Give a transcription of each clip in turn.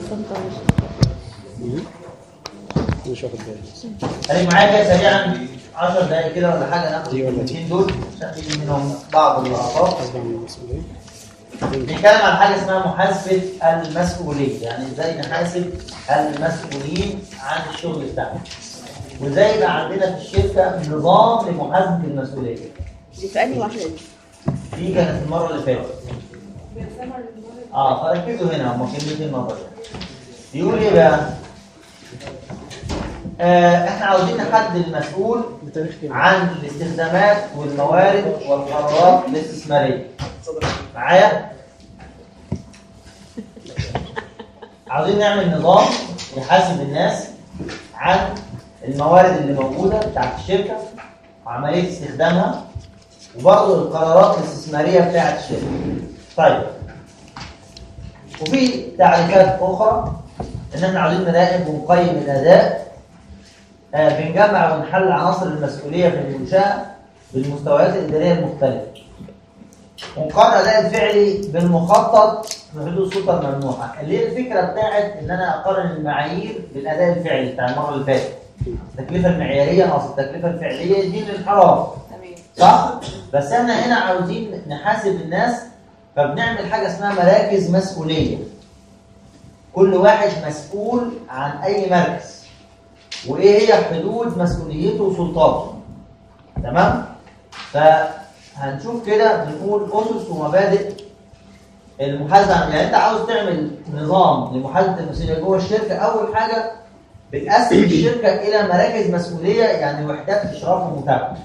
مش واخد بالي خليك معايا كده سريعا 10 دقايق كده ولا حاجه ناخد دي ولا دي؟ الاثنين دول ناخد منهم بعض الأعراض قصدي عن المسؤولية نتكلم عن حاجه اسمها محاسبه المسؤوليه يعني ازاي نحاسب المسؤولين عن الشغل بتاعهم وازاي يبقى عندنا في الشركه نظام لمحاسبه المسؤوليه دي في أنهي واحدة دي؟ دي كانت المره اللي فاتت اه فركزوا هنا هم كلمتين نظري يقول ايه بقى آه احنا عاوزين نحدد المسؤول بتاريخ كام؟ عن الاستخدامات والموارد والقرارات الاستثماريه معايا عاوزين نعمل نظام يحاسب الناس عن الموارد اللي موجوده بتاعت الشركه وعمليه استخدامها وبرضه القرارات الاستثماريه بتاعت الشركه طيب وفي تعريفات اخرى ان احنا عاوزين نراقب ونقيم الاداء آه، بنجمع ونحلل عناصر المسؤوليه في المنشاه بالمستويات الاداريه المختلفه ونقارن الاداء الفعلي بالمخطط في حدود السلطه الممنوحه اللي هي الفكره بتاعت ان انا اقارن المعايير بالاداء الفعلي بتاع المره اللي فاتت التكلفه المعياريه ناقص التكلفه الفعليه دي الانحراف تمام صح؟ بس احنا هنا عاوزين نحاسب الناس فبنعمل حاجه اسمها مراكز مسؤوليه. كل واحد مسؤول عن اي مركز. وايه هي حدود مسؤوليته وسلطاته. تمام؟ فهنشوف كده بنقول اسس ومبادئ المحاسبه يعني انت عاوز تعمل نظام لمحاسبه المسؤوليه جوه الشركه اول حاجه بتقسم الشركه الى مراكز مسؤوليه يعني وحدات اشراف ومتابعه.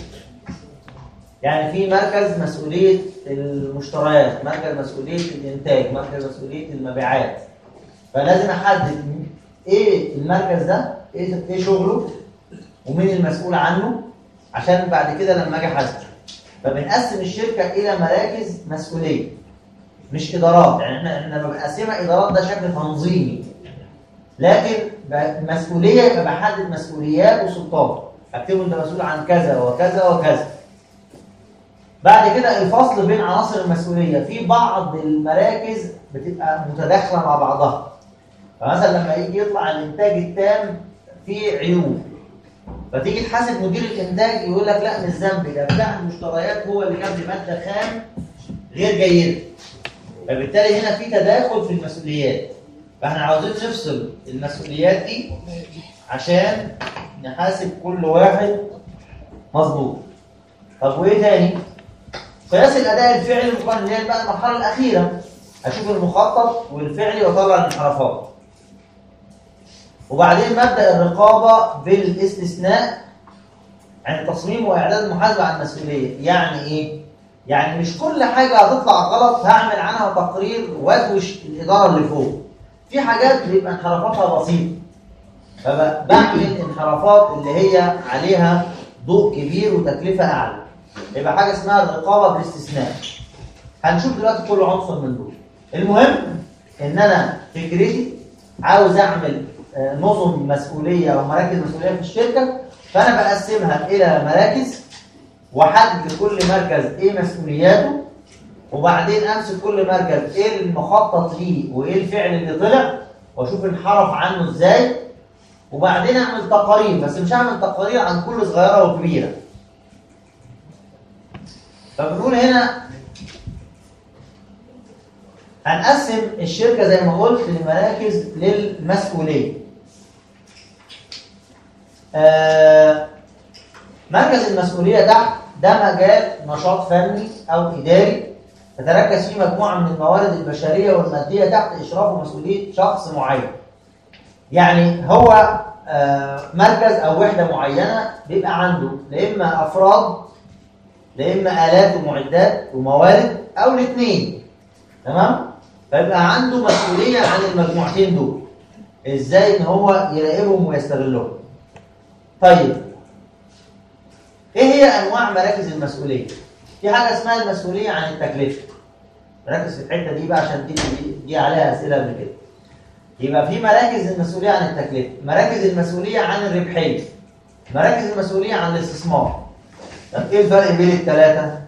يعني في مركز مسؤولية المشتريات مركز مسؤولية الإنتاج مركز مسؤولية المبيعات فلازم أحدد إيه المركز ده إيه إيه شغله ومين المسؤول عنه عشان بعد كده لما أجي أحاسبه فبنقسم الشركة إلى مراكز مسؤولية مش إدارات يعني إحنا إحنا لما بنقسمها إدارات ده شكل تنظيمي لكن ب- مسؤولية يبقى بحدد مسؤوليات وسلطات أكتبه أنت مسؤول عن كذا وكذا وكذا بعد كده الفصل بين عناصر المسؤولية في بعض المراكز بتبقى متداخلة مع بعضها فمثلا لما يجي يطلع الإنتاج التام فيه عيوب فتيجي تحاسب مدير الإنتاج يقول لك لا مش ذنبي ده بتاع المشتريات هو اللي كان بمادة خام غير جيدة فبالتالي هنا في تداخل في المسؤوليات فاحنا عاوزين نفصل المسؤوليات دي عشان نحاسب كل واحد مظبوط طب وايه تاني؟ قياس الاداء الفعلي المقارن اللي هي بقى المرحله الاخيره اشوف المخطط والفعلي واطلع الانحرافات وبعدين مبدا الرقابه بالاستثناء عند تصميم واعداد المحاسبه عن المسؤوليه يعني ايه يعني مش كل حاجه هتطلع غلط هعمل عنها تقرير وادوش الاداره اللي فوق في حاجات بيبقى انحرافاتها بسيطه فبعمل انحرافات اللي هي عليها ضوء كبير وتكلفه اعلى يبقى حاجه اسمها الرقابه بالاستثناء هنشوف دلوقتي كل عنصر من دول المهم ان انا فكرتي عاوز اعمل آه، نظم مسؤوليه او مراكز مسؤوليه في الشركه فانا بقسمها الى مراكز واحدد لكل مركز ايه مسؤولياته وبعدين امسك كل مركز ايه المخطط ليه وايه الفعل اللي طلع واشوف انحرف عنه ازاي وبعدين اعمل تقارير بس مش هعمل تقارير عن كل صغيره وكبيره فبنقول هنا هنقسم الشركة زي ما قلت لمراكز للمسؤولية آه مركز المسؤولية تحت ده مجال نشاط فني أو إداري تتركز فيه مجموعة من الموارد البشرية والمادية تحت إشراف ومسؤولية شخص معين يعني هو آه مركز أو وحدة معينة بيبقى عنده لا إما أفراد لا اما الات ومعدات وموارد او الاثنين تمام فيبقى عنده مسؤوليه عن المجموعتين دول ازاي ان هو يراقبهم ويستغلهم طيب ايه هي انواع مراكز المسؤوليه في حاجه اسمها المسؤوليه عن التكلفه ركز في الحته دي بقى عشان دي دي, دي عليها اسئله قبل كده يبقى في مراكز المسؤوليه عن التكلفه مراكز المسؤوليه عن الربحيه مراكز المسؤوليه عن الاستثمار طب ايه الفرق بين الثلاثة؟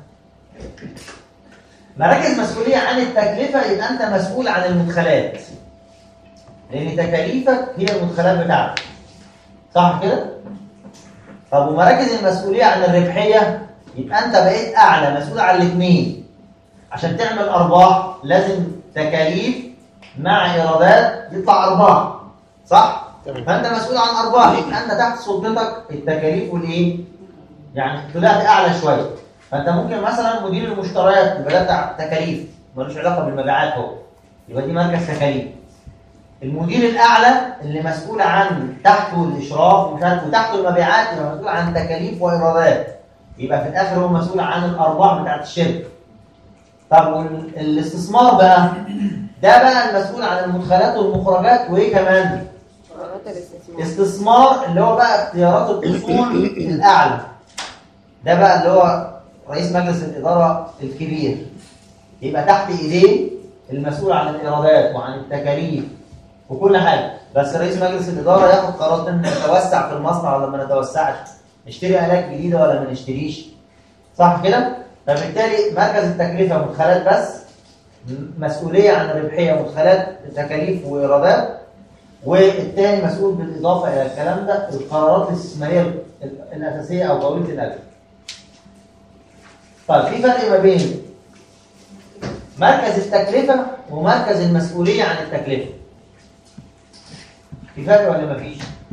مراكز مسؤولية عن التكلفة يبقى أنت مسؤول عن المدخلات. لان تكاليفك هي المدخلات بتاعتك صح كده طب ومراكز المسؤوليه عن الربحيه يبقى انت بقيت اعلى مسؤول عن الاثنين عشان تعمل ارباح لازم تكاليف مع ايرادات يطلع ارباح صح تمام. فانت مسؤول عن ارباح يبقى انت تحت سلطتك التكاليف والايه يعني طلعت اعلى شويه فانت ممكن مثلا مدير المشتريات يبقى ده بتاع تكاليف ملوش علاقه بالمبيعات هو يبقى دي مركز تكاليف المدير الاعلى اللي مسؤول عن تحته الاشراف ومش عارف وتحته المبيعات يبقى مسؤول عن تكاليف وايرادات يبقى في الاخر هو مسؤول عن الارباح بتاعت الشركه طب والاستثمار بقى ده بقى المسؤول عن المدخلات والمخرجات وايه كمان قرارات الاستثمار استثمار اللي هو بقى اختيارات الاصول الاعلى ده بقى اللي هو رئيس مجلس الاداره الكبير يبقى تحت ايديه المسؤول عن الايرادات وعن التكاليف وكل حاجه بس رئيس مجلس الاداره ياخد قرار ان نتوسع في المصنع ولا ما نتوسعش نشتري الات جديده ولا ما نشتريش صح كده فبالتالي مركز التكلفه مدخلات بس م- مسؤوليه عن الربحيه مدخلات تكاليف وايرادات والتاني مسؤول بالاضافه الى الكلام ده القرارات الاستثماريه ال- الاساسيه او طويله الاجل. طيب في فرق ما بين مركز التكلفه ومركز المسؤوليه عن التكلفه. في فرق ولا مفيش؟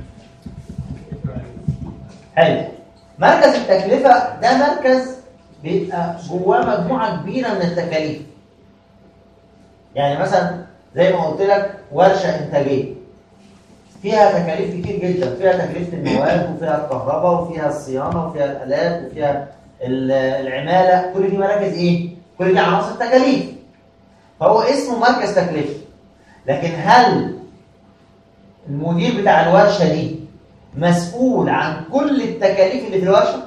حلو. مركز التكلفه ده مركز بيبقى جواه مجموعه كبيره من التكاليف. يعني مثلا زي ما قلت لك ورشه انتاجيه. فيها تكاليف كتير جدا فيها تكلفة المواد وفيها الكهرباء وفيها الصيانة وفيها الآلات وفيها ال- العمالة كل دي مراكز إيه؟ كل دي عناصر تكاليف فهو اسمه مركز تكلفة لكن هل المدير بتاع الورشة دي مسؤول عن كل التكاليف اللي في الورشة؟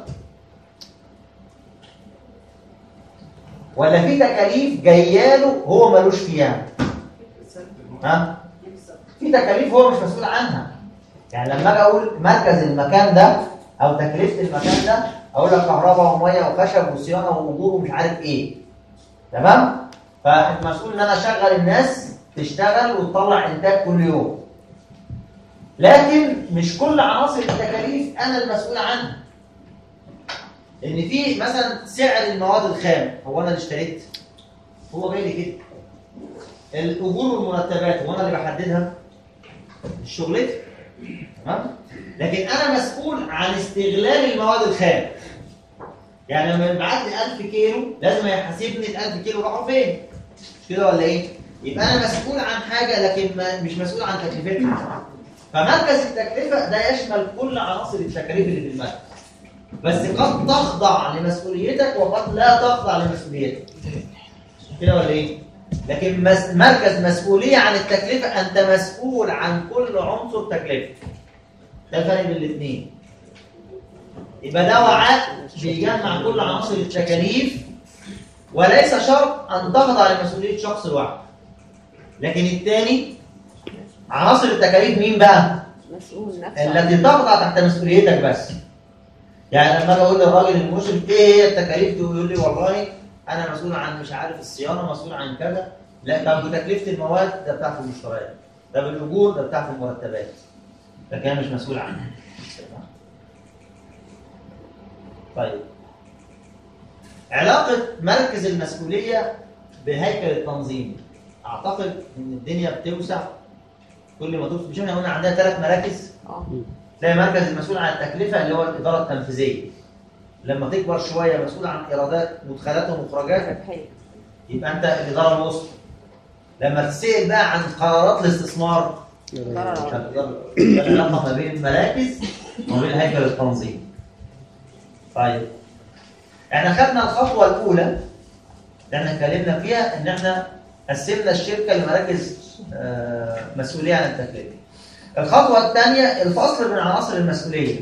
ولا في تكاليف جايه له هو ملوش فيها؟ ها؟ في تكاليف هو مش مسؤول عنها يعني لما اجي اقول مركز المكان ده او تكلفه المكان ده اقول لك كهرباء وميه وخشب وصيانه واجور ومش عارف ايه تمام فالمسؤول ان انا اشغل الناس تشتغل وتطلع انتاج كل يوم لكن مش كل عناصر التكاليف انا المسؤول عنها ان في مثلا سعر المواد الخام هو انا اللي اشتريت هو جاي لي كده الاجور والمرتبات هو انا اللي بحددها مش شغلتي تمام لكن انا مسؤول عن استغلال المواد الخام يعني لما يبعت لي 1000 كيلو لازم يحاسبني ال 1000 كيلو راحوا فين مش كده ولا ايه يبقى انا مسؤول عن حاجه لكن ما مش مسؤول عن تكلفتها فمركز التكلفه ده يشمل كل عناصر التكاليف اللي في المركز بس قد تخضع لمسؤوليتك وقد لا تخضع لمسؤوليتك كده ولا ايه لكن مس- مركز مسؤوليه عن التكلفه انت مسؤول عن كل عنصر تكلفه ده الفرق بين الاثنين يبقى ده وعاء بيجمع كل عناصر التكاليف وليس شرط ان تخضع لمسؤوليه شخص واحد لكن الثاني عناصر التكاليف مين بقى مسؤول نفسه التي تخضع تحت مسؤوليتك بس يعني لما اجي اقول للراجل المشرف ايه هي التكاليف دي ويقول لي والله انا مسؤول عن مش عارف الصيانه مسؤول عن كذا لا طب تكلفه المواد ده بتاعت المشتريات طب الاجور ده بتاعت المرتبات لكن انا مش مسؤول عنها طيب علاقه مركز المسؤوليه بهيكل التنظيم اعتقد ان الدنيا بتوسع كل ما توسع مش احنا قلنا عندنا ثلاث مراكز اه تلاقي مركز المسؤول عن التكلفه اللي هو الاداره التنفيذيه لما تكبر شويه مسؤول عن ايرادات مدخلات ومخرجات ربحيه يبقى انت الاداره الوسطى لما تسال بقى عن قرارات الاستثمار ضرر. الإدارة- العلاقه ما بين المراكز وما بين هيكل التنظيم طيب احنا خدنا الخطوه الاولى اللي احنا اتكلمنا فيها ان احنا قسمنا الشركه لمراكز آه، مسؤوليه عن التكلفه الخطوه الثانيه الفصل بين عناصر المسؤوليه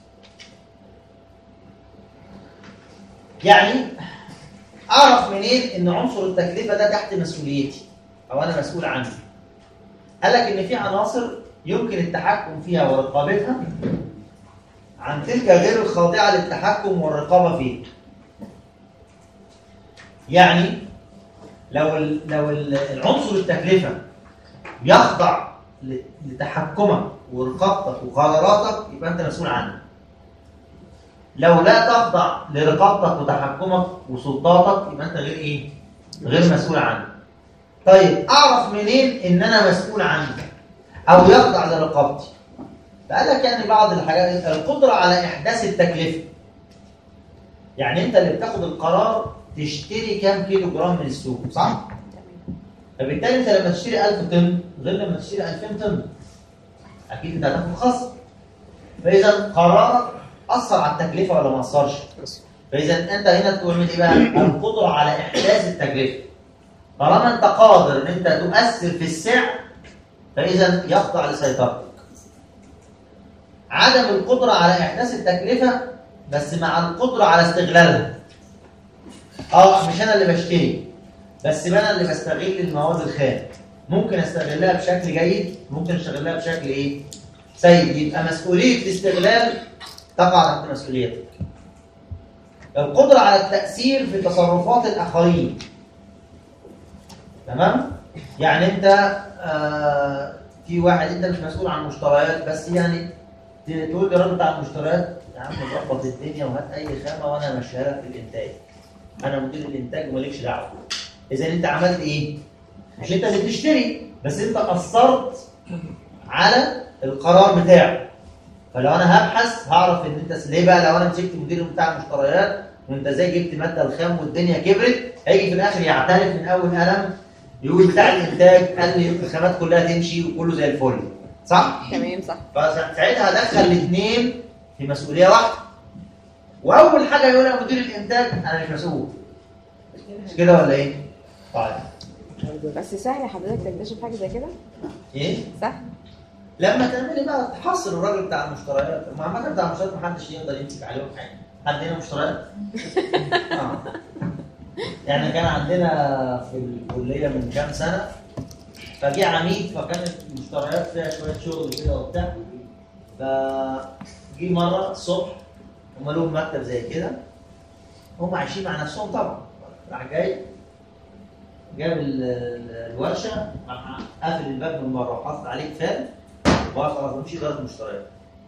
يعني اعرف منين ان عنصر التكلفه ده تحت مسؤوليتي او انا مسؤول عنه قال لك ان في عناصر يمكن التحكم فيها ورقابتها عن تلك غير الخاضعه للتحكم والرقابه فيها يعني لو ال لو ال- العنصر التكلفه يخضع ل- لتحكمك ورقابتك وقراراتك يبقى انت مسؤول عنه لو لا تخضع لرقابتك وتحكمك وسلطاتك يبقى انت غير ايه غير مسؤول عنه طيب اعرف منين ان انا مسؤول عنه او يخضع لرقابتي فقال لك يعني بعض الحاجات القدره على احداث التكلفه يعني انت اللي بتاخد القرار تشتري كام كيلو جرام من السوق صح تمام فبالتالي انت لما تشتري 1000 طن غير لما تشتري 2000 طن اكيد انت هتاخد خصم فاذا قرارك اثر على التكلفه ولا ما اثرش فاذا انت هنا تعمل ايه بقى القدره على احداث التكلفه طالما انت قادر ان انت تؤثر في السعر فاذا يخضع لسيطرتك عدم القدره على احداث التكلفه بس مع القدره على استغلالها اه مش انا اللي بشتري بس انا اللي بستغل المواد الخام ممكن استغلها بشكل جيد ممكن استغلها بشكل ايه سيء يبقى مسؤوليه الاستغلال تقع تحت مسؤوليتك القدره على التاثير في تصرفات الاخرين تمام يعني انت آه في واحد انت مش مسؤول عن مشتريات بس يعني ت- تقول للراجل بتاع المشتريات يا عم ظبط الدنيا وهات اي خامه وانا امشيها لك في الانتاج انا مدير الانتاج ومالكش دعوه اذا انت عملت ايه مش انت اللي بتشتري بس انت اثرت على القرار بتاعه فلو انا هبحث هعرف ان انت ليه بقى لو انا مسكت مدير بتاع المشتريات وانت ازاي جبت ماده الخام والدنيا كبرت هيجي في الاخر يعترف من اول قلم يقول بتاع الانتاج قال لي الخامات كلها تمشي وكله زي الفل صح؟ تمام صح فساعتها ادخل الاثنين في مسؤوليه واحده واول حاجه يقولها مدير الانتاج انا مش مسؤول مش كده ولا ايه؟ طيب بس سهل حضرتك تكتشف حاجه زي كده ايه؟ صح لما تعملي بقى تحصل الراجل بتاع المشتريات ما عامة بتاع المشتريات محدش يقدر يمسك عليهم حاجه حد هنا مشتريات؟ آه. يعني كان عندنا في الكليه من كام سنه فجه عميد فكانت المشتريات فيها شويه شغل كده وبتاع فجي مره الصبح هم لهم مكتب زي كده هم عايشين مع نفسهم طبعا راح جاي جاب ال- ال- الورشه راح قافل الباب من بره وحاطط عليه كفال وقال خلاص مش اداره مشتريات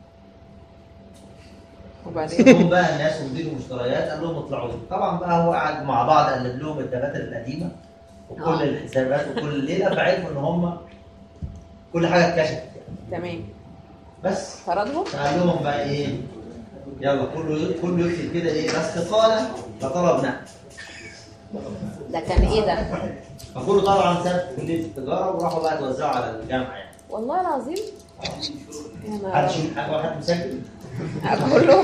وبعدين جم بقى الناس ومدير المشتريات قال لهم اطلعوا لي طبعا بقى هو قعد مع بعض قلب لهم الدفاتر القديمه وكل آه. الحسابات وكل الليله فعرفوا ان هم كل حاجه اتكشفت تمام بس طردهم فقال لهم بقى ايه يلا كله كله يكتب كده ايه بس قال فطلب نقل ده كان ايه ده فكله طبعا ساب كليه التجاره وراحوا بقى توزعوا على الجامعه يعني والله العظيم يا حد نهار يشوف حاجه واحد مسجل أبيض. كلهم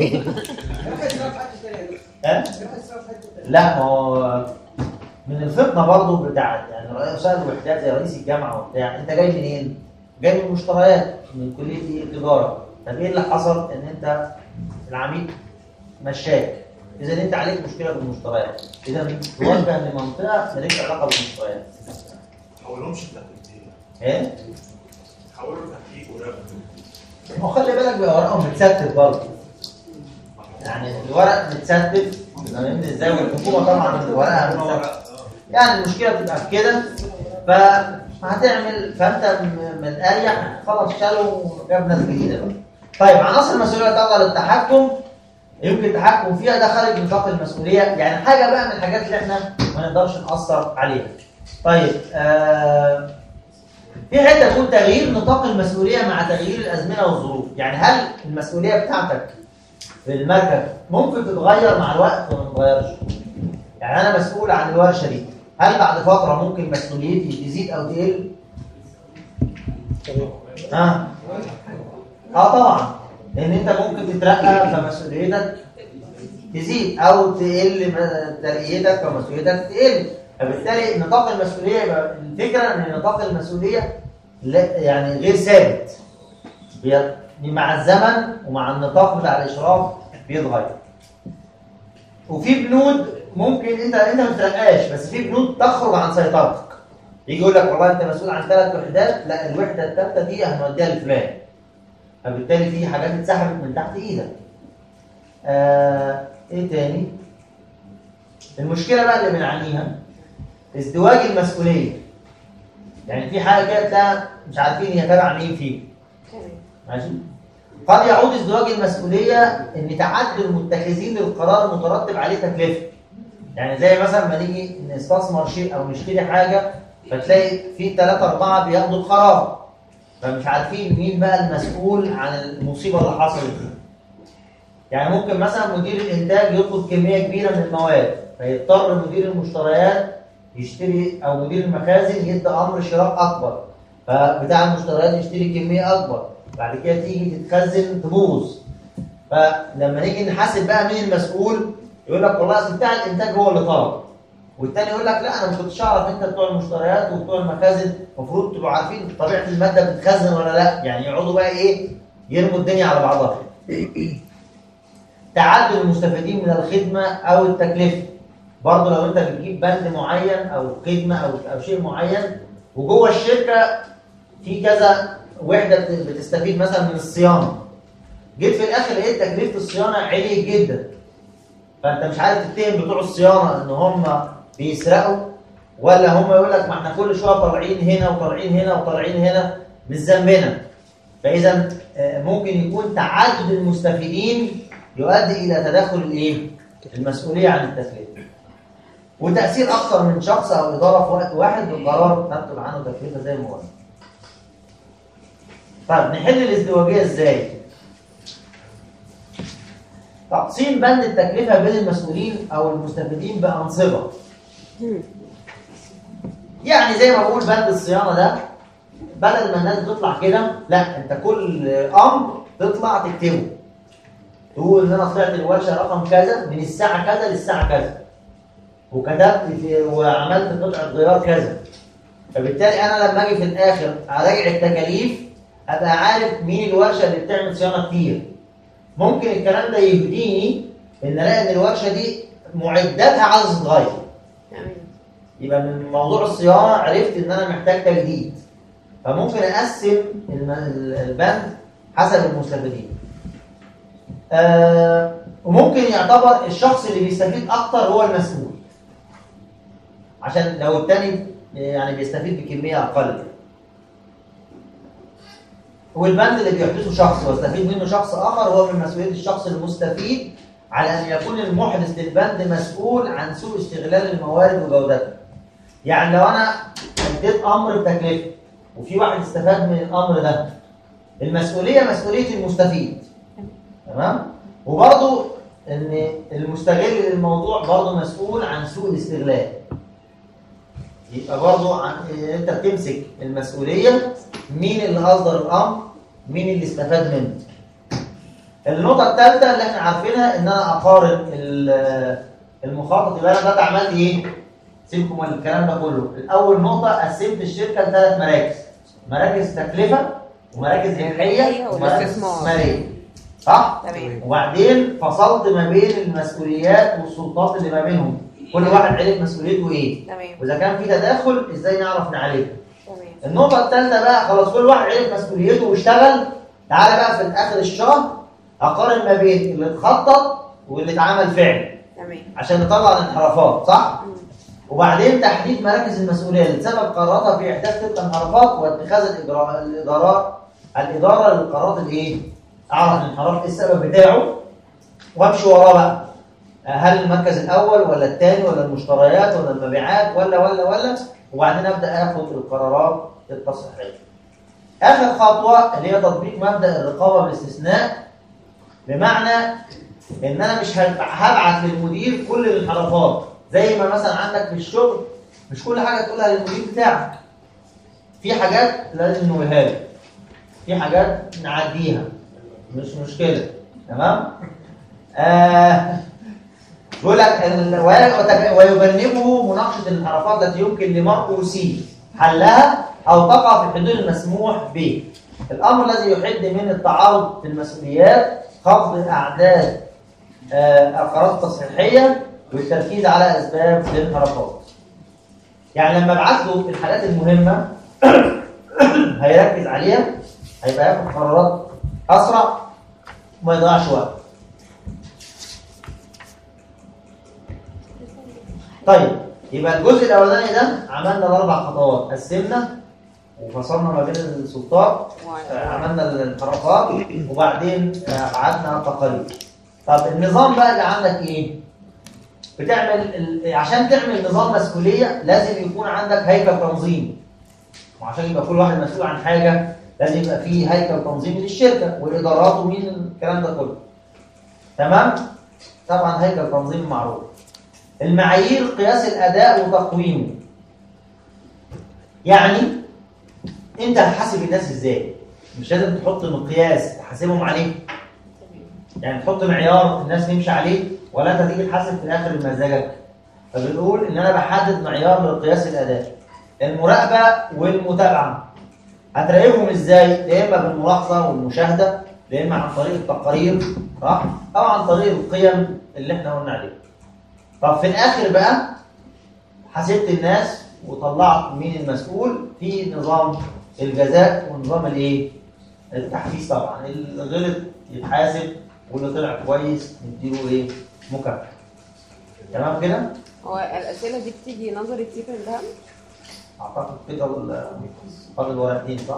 ها؟ لا ما هو من الفطنه برضه بتاعت يعني رؤساء الوحدات زي رئيس الجامعه وبتاع انت جاي منين؟ جاي من المشتريات من كليه ايه التجاره طب ايه اللي حصل ان انت العميد مشاك اذا انت عليك مشكله في المشتريات اذا توجه لمنطقه مالكش علاقه بالمشتريات حولهمش تحقيق ايه؟ حولوا تحقيق ورقم ما هو خلي بالك بقى ورقهم متستف برضه يعني الورق متستف فاهمني ازاي والحكومه طبعا ورقها متستف يعني المشكله بتبقى في كده فهتعمل فانت م- من اريح خلاص شالوا وجاب ناس جديده بقى. طيب عناصر المسؤوليه تقدر التحكم يمكن التحكم فيها ده خارج نطاق المسؤوليه يعني حاجه بقى من الحاجات اللي احنا ما نقدرش ناثر عليها. طيب آه في حته تكون تغيير نطاق المسؤوليه مع تغيير الازمنه والظروف، يعني هل المسؤوليه بتاعتك في المركز ممكن تتغير مع الوقت ولا ما تتغيرش؟ يعني انا مسؤول عن الورشه دي، هل بعد فتره ممكن مسؤوليتي تزيد او تقل؟ ها؟ اه طبعا لان انت ممكن تترقى فمسؤوليتك تزيد او تقل م- ترقيتك فمسؤوليتك تقل فبالتالي نطاق المسؤوليه يبقى الفكره ان نطاق المسؤوليه لا يعني غير ثابت بي- مع الزمن ومع النطاق بتاع الاشراف بيتغير وفي بنود ممكن انت انت ما تترقاش بس في بنود تخرج عن سيطرتك يجي يقول لك والله انت مسؤول عن ثلاث وحدات لا الوحده الثالثه دي هنوديها لفلان فبالتالي في حاجات اتسحبت من تحت ايدك آه ايه تاني المشكله بقى اللي بنعانيها ازدواج المسؤوليه يعني في حاجه كده تلاقي مش عارفين هي تبع مين فيه تمام ماشي قد يعود ازدواج المسؤوليه ان تعدد المتخذين للقرار مترتب عليه تكلفه يعني زي مثلا ما نيجي نستثمر شيء او نشتري حاجه فتلاقي في ثلاثة أربعة بياخدوا القرار فمش عارفين مين بقى المسؤول عن المصيبة اللي حصلت دي يعني ممكن مثلا مدير الإنتاج يطلب كمية كبيرة من المواد فيضطر مدير المشتريات يشتري أو مدير المخازن يدي أمر شراء أكبر فبتاع المشتريات يشتري كمية أكبر بعد كده تيجي تتخزن تبوظ فلما نيجي نحاسب بقى مين المسؤول يقول لك والله اصل بتاع الانتاج هو اللي طلب والتاني يقول لك لا انا ما كنتش اعرف انت بتوع المشتريات وبتوع المخازن المفروض تبقوا عارفين طبيعه الماده بتتخزن ولا لا يعني يقعدوا بقى ايه يرموا الدنيا على بعضها تعدد المستفيدين من الخدمه او التكلفه برضه لو انت بتجيب بند معين او خدمه او او شيء معين وجوه الشركه في كذا وحده بت- بتستفيد مثلا من الصيانه جيت في الاخر لقيت تكلفه الصيانه عليت جدا فانت مش عارف تتهم بتوع الصيانه ان هم بيسرقوا ولا هم يقول لك ما احنا كل شويه طالعين هنا وطالعين هنا وطالعين هنا مش ذنبنا فاذا آه، ممكن يكون تعدد المستفيدين يؤدي الى تدخل الايه؟ المسؤوليه عن التكلفه. وتاثير اكثر من شخص او اداره في وقت واحد بقرار تنتج عنه تكلفه زي ما قلنا. طيب نحل الازدواجيه ازاي؟ تقسيم بند التكلفة بين المسؤولين أو المستفيدين بأنصبة يعني زي ما بقول بند الصيانة ده بدل ما الناس بتطلع كده لا انت كل امر تطلع تكتبه تقول ان انا طلعت الورشه رقم كذا من الساعه كذا للساعه كذا وكتبت في- وعملت قطعه غيار كذا فبالتالي انا لما اجي في الاخر اراجع التكاليف ابقى عارف مين الورشه اللي بتعمل صيانه كتير ممكن الكلام ده يهديني ان الاقي ان الورشه دي معداتها عايزه تتغير تمام يبقى من موضوع الصيانه عرفت ان انا محتاج تجديد فممكن اقسم الم- ال- البند حسب المستفيدين آه وممكن يعتبر الشخص اللي بيستفيد اكتر هو المسؤول عشان لو التاني يعني بيستفيد بكميه اقل والبند اللي بيحدثه شخص ويستفيد منه شخص اخر هو من مسؤوليه الشخص المستفيد على ان يكون المحدث للبند مسؤول عن سوء استغلال الموارد وجودتها. يعني لو انا اديت امر بتكلفه وفي واحد استفاد من الامر ده المسؤوليه مسؤوليه المستفيد. تمام؟ وبرضه ان المستغل للموضوع برضه مسؤول عن سوء الاستغلال. يبقى برضه عن انت بتمسك المسؤوليه مين اللي اصدر الامر مين اللي استفاد منه النقطه الثالثه اللي احنا عارفينها ان انا اقارن ال- المخاطط يبقى انا دلوقتي عملت ايه سيبكم من الكلام ده كله الاول نقطه قسمت الشركه لثلاث مراكز مراكز تكلفه ومراكز ربحيه ومراكز واستثمار. استثماريه صح تمام وبعدين فصلت ما بين المسؤوليات والسلطات اللي ما بينهم كل واحد عرف مسؤوليته ايه تمام واذا كان في تداخل ازاي نعرف نعالجه تمام النقطة الثالثة بقى خلاص كل واحد عرف مسؤوليته واشتغل تعالى بقى في آخر الشهر أقارن ما بين اللي اتخطط واللي اتعمل فعلا تمام عشان نطلع الانحرافات صح؟ مم. وبعدين تحديد مراكز المسؤولية اللي تسبب قراراتها في إحداث تلك الانحرافات واتخاذ الإجراء الإدارات الإدارة للقرارات الإيه؟ أعرف الانحراف إيه السبب بتاعه وأمشي وراه بقى هل المركز الأول ولا الثاني ولا المشتريات ولا المبيعات ولا ولا ولا وبعدين أبدأ آخد القرارات التصحيحية. آخر خطوة اللي هي تطبيق مبدأ الرقابة بالاستثناء بمعنى إن أنا مش هب- هبعت للمدير كل الانحرافات زي ما مثلا عندك في الشغل مش كل حاجة تقولها للمدير بتاعك. في حاجات لازم نقولها له. في حاجات نعديها مش مشكلة تمام؟ آه بيقول لك ال- وي- ويجنبه مناقشه الانحرافات التي يمكن لمرؤوسيه حلها او تقع في الحدود المسموح به. الامر الذي يحد من التعارض في المسؤوليات خفض اعداد آه، القرارات التصحيحيه والتركيز على اسباب الانحرافات. يعني لما ابعت له الحالات المهمه هيركز عليها هيبقى ياخد قرارات اسرع وما يضيعش وقت. طيب يبقى الجزء الاولاني ده عملنا الاربع خطوات قسمنا وفصلنا ما بين السلطات آه، عملنا الانحرافات وبعدين آه، بعتنا تقارير طب النظام بقى اللي عندك ايه؟ بتعمل ال- عشان تعمل نظام مسؤوليه لازم يكون عندك هيكل تنظيم وعشان يبقى كل واحد مسؤول عن حاجه لازم يبقى فيه هيكل تنظيمي للشركه والادارات ومين الكلام ده كله تمام طبعا هيكل تنظيمي معروف المعايير قياس الاداء وتقويمه يعني انت هتحاسب الناس ازاي مش لازم تحط مقياس تحاسبهم عليه يعني تحط معيار الناس تمشي عليه ولا انت تيجي تحاسب في الاخر بمزاجك فبنقول ان انا بحدد معيار لقياس الاداء المراقبه والمتابعه هتراقبهم ازاي يا اما بالملاحظه والمشاهده يا اما عن طريق التقارير صح او عن طريق القيم اللي احنا قلنا عليها طب في الاخر بقى حاسبت الناس وطلعت مين المسؤول في نظام الجزاء ونظام الايه التحفيز طبعا اللي غلط يتحاسب واللي طلع كويس نديله ايه مكافاه تمام كده هو الاسئله دي بتيجي نظري كتير ده اعتقد كده ال- فاضل ورقتين صح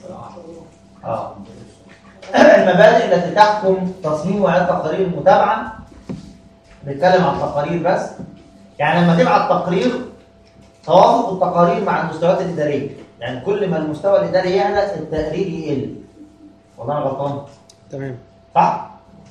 اه المبادئ التي تحكم تصميم وإعداد تقارير المتابعه نتكلم عن التقارير بس يعني لما تبعت تقرير توافق التقارير مع المستويات الاداريه يعني كل ما المستوى الاداري يعلى التقرير يقل والله انا غلطان تمام صح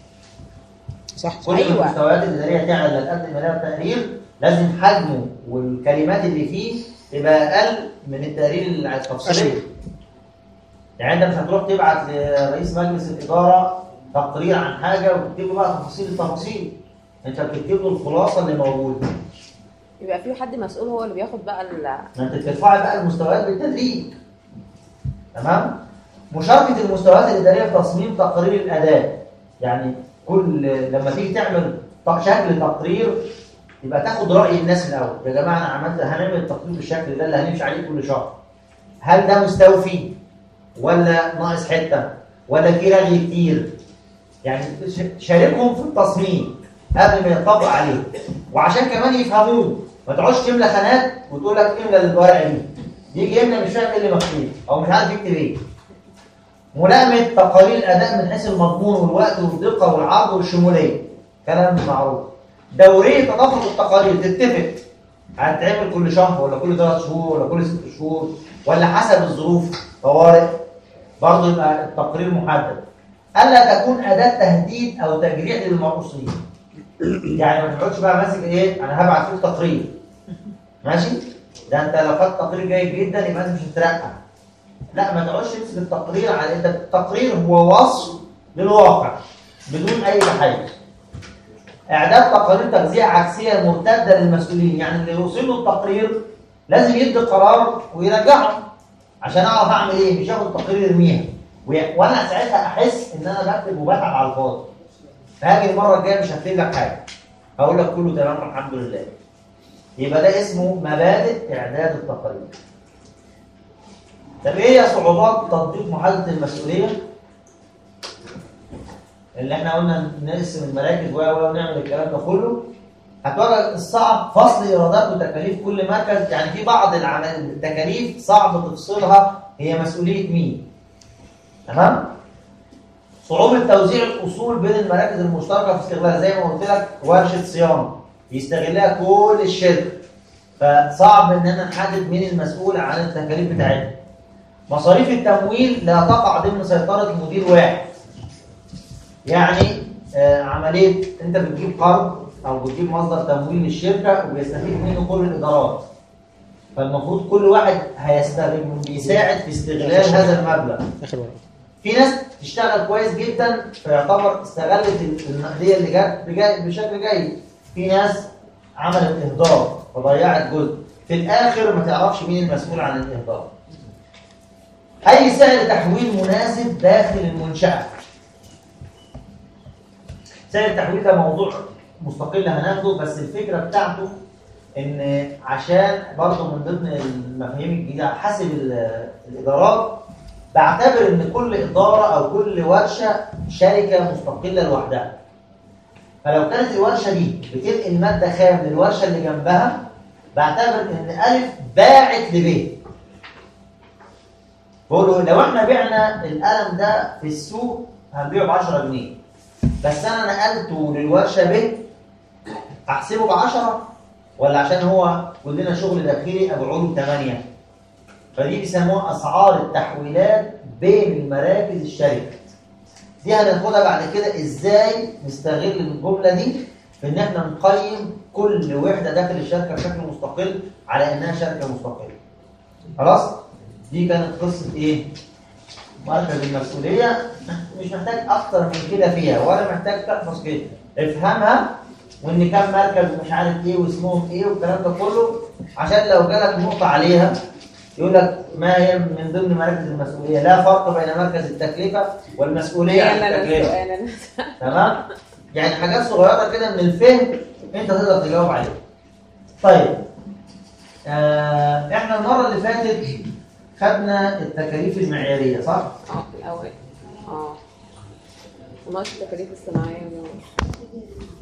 صح كل ما أيوة. المستويات الاداريه تعلى لقد ما التقرير لازم حجمه والكلمات اللي فيه تبقى اقل من التقرير التفصيلي أشمل. يعني انت مش هتروح تبعت لرئيس مجلس الاداره تقرير عن حاجه وتكتب له بقى تفاصيل التفاصيل انت بتكتب له الخلاصه اللي موجوده يبقى في حد مسؤول هو اللي بياخد بقى ال ما انت بترفعي بقى المستويات بالتدريج تمام مشاركه المستويات الاداريه في تصميم تقرير الاداء يعني كل لما تيجي تعمل ط- شكل تقرير يبقى تاخد راي الناس الاول يا جماعه انا عملت هنعمل التقرير بالشكل ده اللي هنمشي عليه كل شهر هل ده مستوفي ولا ناقص حته ولا في رغي كتير يعني ش- شاركهم في التصميم قبل ما يطبق عليه وعشان كمان يفهموه ما تقعدش تملى خانات وتقول لك املى الورقه دي يجي يملى مش فاهم ايه اللي مكتوب او مش عارف يكتب ايه ملائمه تقارير الاداء من حيث المضمون والوقت والدقه والعرض والشموليه كلام معروف دوريه تدفق التقارير تتفق هتتعمل كل شهر ولا كل ثلاث شهور ولا كل ست شهور ولا حسب الظروف طوارئ برضه يبقى التقرير محدد الا تكون اداه تهديد او تجريح للمرؤوسين يعني ما تقعدش بقى ماسك ايه انا هبعت لك تقرير ماشي ده انت لو خدت تقرير جيد جدا يبقى انت مش هتترقى لا ما تقعدش تمسك التقرير على انت التقرير هو وصف للواقع بدون اي تحيز اعداد تقارير تغذيه عكسيه مرتده للمسؤولين يعني اللي يوصل له التقرير لازم يدي قرار ويرجعه عشان اعرف اعمل ايه مش ياخد تقرير يرميها وي- وانا ساعتها احس ان انا بكتب وبتعب على الفاضي هاجي المره الجايه مش هكتب لك حاجه هقول لك كله تمام الحمد لله يبقى ده اسمه مبادئ اعداد التقارير طب ايه هي صعوبات تطبيق محاسبه المسؤوليه اللي احنا قلنا نقسم المراكز و و ونعمل الكلام ده كله هتواجه الصعب فصل ايرادات وتكاليف كل مركز يعني في بعض العمل التكاليف صعب تفصلها هي مسؤوليه مين تمام صعوبة توزيع الأصول بين المراكز المشتركة في استغلال زي ما قلت لك ورشة صيانة يستغلها كل الشركة فصعب إن أنا نحدد مين المسؤول عن التكاليف بتاعتها مصاريف التمويل لا تقع ضمن سيطرة مدير واحد يعني آه عملية أنت بتجيب قرض أو بتجيب مصدر تمويل للشركة وبيستفيد منه كل الإدارات فالمفروض كل واحد هيستغل بيساعد في استغلال هذا المبلغ اخر ورقه في ناس تشتغل كويس جدا فيعتبر استغلت النقديه اللي جت بجا- بشكل جيد في ناس عملت اهدار فضيعت جزء في الاخر ما تعرفش مين المسؤول عن الاهدار اي سعر تحويل مناسب داخل المنشاه سعر التحويل ده موضوع مستقل هناخده بس الفكره بتاعته ان عشان برضه من ضمن المفاهيم الجديده حسب ال- الادارات بعتبر ان كل اداره او كل ورشه شركه مستقله لوحدها فلو كانت الورشه دي بتنقل ماده خام للورشه اللي جنبها بعتبر ان الف باعت لب بقول له لو احنا بعنا القلم ده في السوق هنبيعه ب 10 جنيه بس انا نقلته للورشه ب احسبه ب 10 ولا عشان هو كلنا شغل داخلي ابيعه له ب 8 فدي بيسموها اسعار التحويلات بين المراكز الشركه دي هناخدها بعد كده ازاي نستغل الجمله دي في ان احنا نقيم كل وحده داخل الشركه بشكل مستقل على انها شركه مستقله خلاص دي كانت قصه ايه مركز المسؤوليه مش محتاج اكتر من كده فيها ولا محتاج تحفظ كده افهمها وان كام مركز ومش عارف ايه واسمهم ايه والكلام ده كله عشان لو جالك نقطه عليها يقول لك ما هي من ضمن مراكز المسؤوليه لا فرق بين مركز التكلفه والمسؤوليه عن يلا التكلفه السؤال انا تمام يعني حاجات صغيره كده من الفهم انت تقدر تجاوب عليها طيب آه احنا المره اللي فاتت خدنا التكاليف المعياريه صح اه في الاول اه وناقص التكاليف الصناعيه